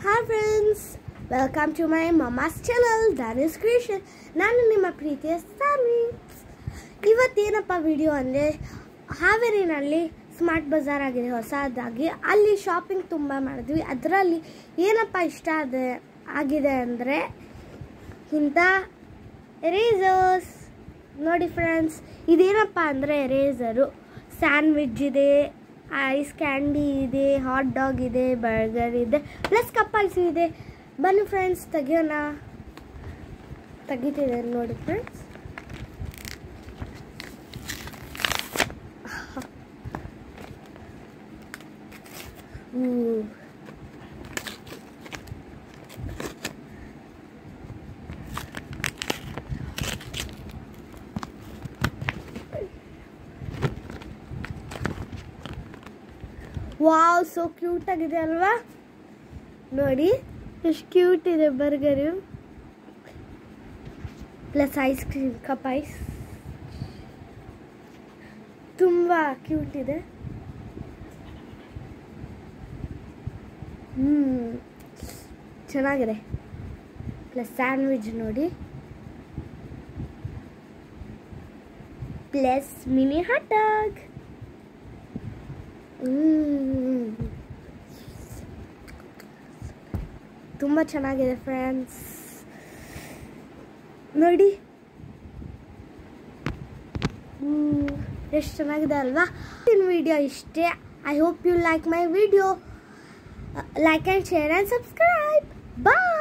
hi friends welcome to my mama's channel that is creation ನಾನು ನಿಮ್ಮ ಪ್ರೀತಿಯ ಸಾಮಿ ಇವತ್ತೇನಪ್ಪ video ಅಂದರೆ ಹಾವೇರಿನಲ್ಲಿ ಸ್ಮಾರ್ಟ್ ಬಜಾರ್ ಆಗಿದೆ ಹೊಸದಾಗಿ ಅಲ್ಲಿ ಶಾಪಿಂಗ್ ತುಂಬ ಮಾಡಿದ್ವಿ ಅದರಲ್ಲಿ ಏನಪ್ಪ ಇಷ್ಟ ಆದ ಆಗಿದೆ ಅಂದರೆ ಇಂಥ ಎರೇಸರ್ಸ್ ನೋಡಿ ಫ್ರೆಂಡ್ಸ್ ಇದೇನಪ್ಪ ಅಂದರೆ ಎರೇಸರು ಸ್ಯಾಂಡ್ವಿಚ್ ಇದೆ ಐಸ್ ಕ್ಯಾಂಡಿ ಇದೆ ಹಾಟ್ ಡಾಗ್ ಇದೆ ಬರ್ಗರ್ ಇದೆ ಪ್ಲಸ್ ಕಪ್ ಐಸ್ ಇದೆ ಬನ್ನಿ ಫ್ರೆಂಡ್ಸ್ ತೆಗಿಯೋಣ ತೆಗಿತಿದೆ ನೋಡಿ ಫ್ರೆಂಡ್ಸ್ ವಾವ್ ಸೋ ಕ್ಯೂಟ್ ಆಗಿದೆ ಅಲ್ವಾ ನೋಡಿ ಎಷ್ಟು ಕ್ಯೂಟ್ ಇದೆ burger plus ice cream cup ice ತುಂಬ ಕ್ಯೂಟ್ ಇದೆ ಹ್ಮ್ ಚೆನ್ನಾಗಿದೆ ಪ್ಲಸ್ ಸ್ಯಾಂಡ್ವಿಚ್ ನೋಡಿ ಪ್ಲಸ್ ಮಿನಿ ಹಾಟ್ ಡಾಗ್ ತುಂಬ ಚೆನ್ನಾಗಿದೆ ಫ್ರೆಂಡ್ಸ್ ನೋಡಿ ಎಷ್ಟು ಚೆನ್ನಾಗಿದೆ ಅಲ್ವಾ ಇನ್ ವಿಡಿಯೋ ಇಷ್ಟೇ I hope you like my video like and share and subscribe bye